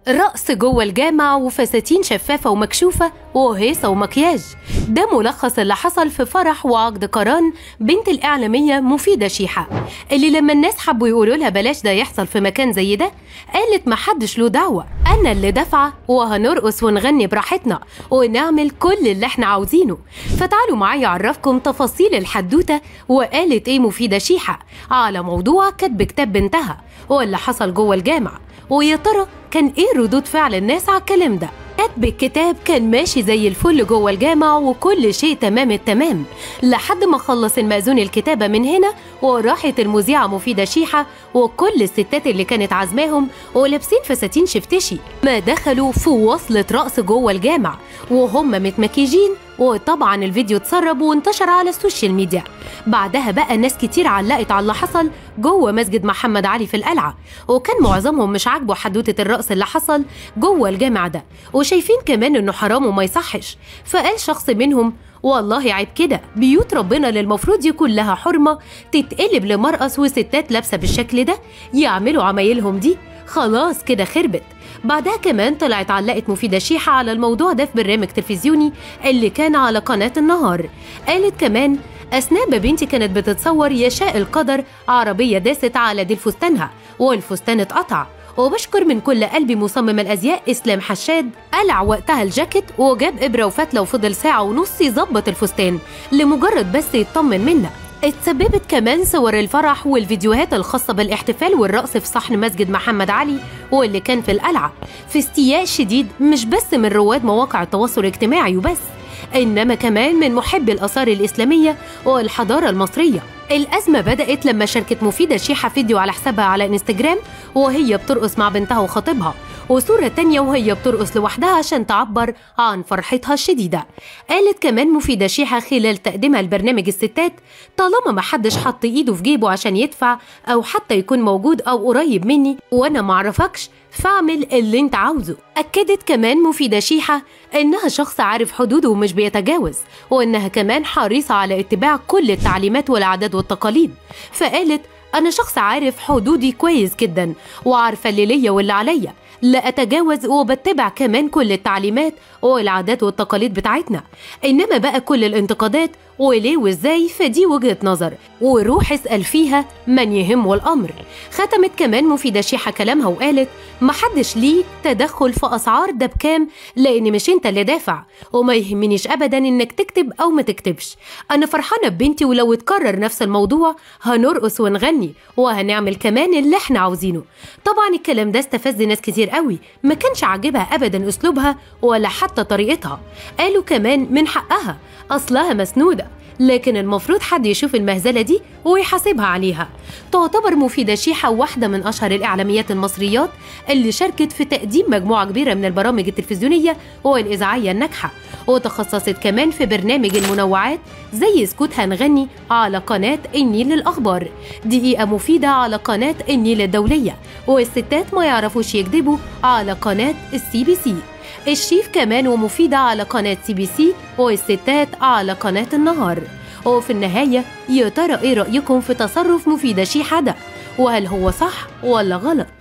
رقص جوه الجامع وفساتين شفافة ومكشوفة وهيصة ومكياج ده ملخص اللي حصل في فرح وعقد قران بنت الإعلامية مفيدة شيحة اللي لما الناس حبوا يقولوا لها بلاش ده يحصل في مكان زي ده قالت محدش له دعوة أنا اللي دافعة وهنرقص ونغني براحتنا ونعمل كل اللي احنا عاوزينه فتعالوا معايا أعرفكم تفاصيل الحدوتة وقالت إيه مفيدة شيحة على موضوع كتب كتاب بنتها واللي حصل جوه الجامع ويا ترى كان ايه ردود فعل الناس على الكلام ده كاتب الكتاب كان ماشي زي الفل جوه الجامع وكل شيء تمام التمام لحد ما خلص المأذون الكتابة من هنا وراحت المذيعة مفيدة شيحة وكل الستات اللي كانت عازماهم ولابسين فساتين شفتشي ما دخلوا في وصلة رقص جوه الجامع وهم متمكيجين وطبعا الفيديو اتسرب وانتشر على السوشيال ميديا بعدها بقى ناس كتير علقت على اللي حصل جوه مسجد محمد علي في القلعة وكان معظمهم مش عاجبه حدوتة الرقص اللي حصل جوه الجامع ده وشايفين كمان انه حرام وما يصحش فقال شخص منهم والله عيب كده بيوت ربنا اللي المفروض يكون لها حرمة تتقلب لمرقص وستات لابسة بالشكل ده يعملوا عمايلهم دي خلاص كده خربت بعدها كمان طلعت علقت مفيدة شيحة على الموضوع ده في برنامج تلفزيوني اللي كان على قناة النهار قالت كمان أثناء ما بنتي كانت بتتصور يشاء القدر عربية داست على ديل فستانها والفستان اتقطع وبشكر من كل قلبي مصمم الازياء اسلام حشاد قلع وقتها الجاكيت وجاب ابره وفتله وفضل ساعه ونص يظبط الفستان لمجرد بس يطمن منا اتسببت كمان صور الفرح والفيديوهات الخاصة بالاحتفال والرقص في صحن مسجد محمد علي واللي كان في القلعة في استياء شديد مش بس من رواد مواقع التواصل الاجتماعي وبس إنما كمان من محبي الآثار الإسلامية والحضارة المصرية الأزمة بدأت لما شاركت مفيدة شيحة فيديو على حسابها على انستجرام وهي بترقص مع بنتها وخطيبها وصورة تانية وهي بترقص لوحدها عشان تعبر عن فرحتها الشديدة قالت كمان مفيدة شيحة خلال تقديمها لبرنامج الستات طالما محدش حط ايده في جيبه عشان يدفع او حتى يكون موجود او قريب مني وانا معرفكش فاعمل اللي انت عاوزه أكدت كمان مفيدة شيحة إنها شخص عارف حدوده ومش بيتجاوز وإنها كمان حريصة على اتباع كل التعليمات والعادات والتقاليد فقالت أنا شخص عارف حدودي كويس جدا وعارفة اللي ليا واللي عليا لا أتجاوز وبتبع كمان كل التعليمات والعادات والتقاليد بتاعتنا إنما بقى كل الانتقادات وليه وإزاي فدي وجهة نظر وروح اسأل فيها من يهمه الأمر ختمت كمان مفيدة شيحة كلامها وقالت محدش ليه تدخل في أسعار ده بكام لأن مش أنت اللي دافع وما يهمنيش أبدا إنك تكتب أو ما تكتبش أنا فرحانة ببنتي ولو اتكرر نفس الموضوع هنرقص ونغني وهنعمل كمان اللي احنا عاوزينه طبعا الكلام ده استفز ناس كتير قوي ما كانش عاجبها أبدا أسلوبها ولا حتى طريقتها قالوا كمان من حقها أصلها مسنودة لكن المفروض حد يشوف المهزلة دي ويحاسبها عليها تعتبر مفيدة شيحة واحدة من أشهر الإعلاميات المصريات اللي شاركت في تقديم مجموعة كبيرة من البرامج التلفزيونية والإذاعية الناجحة وتخصصت كمان في برنامج المنوعات زي سكوت هنغني على قناة النيل للأخبار دقيقة مفيدة على قناة النيل الدولية والستات ما يعرفوش يكذبوا على قناة السي بي سي الشيف كمان ومفيدة على قناة سي بي سي والستات على قناة النهار وفي النهاية يا ترى ايه رأيكم في تصرف مفيدة شيحة ده وهل هو صح ولا غلط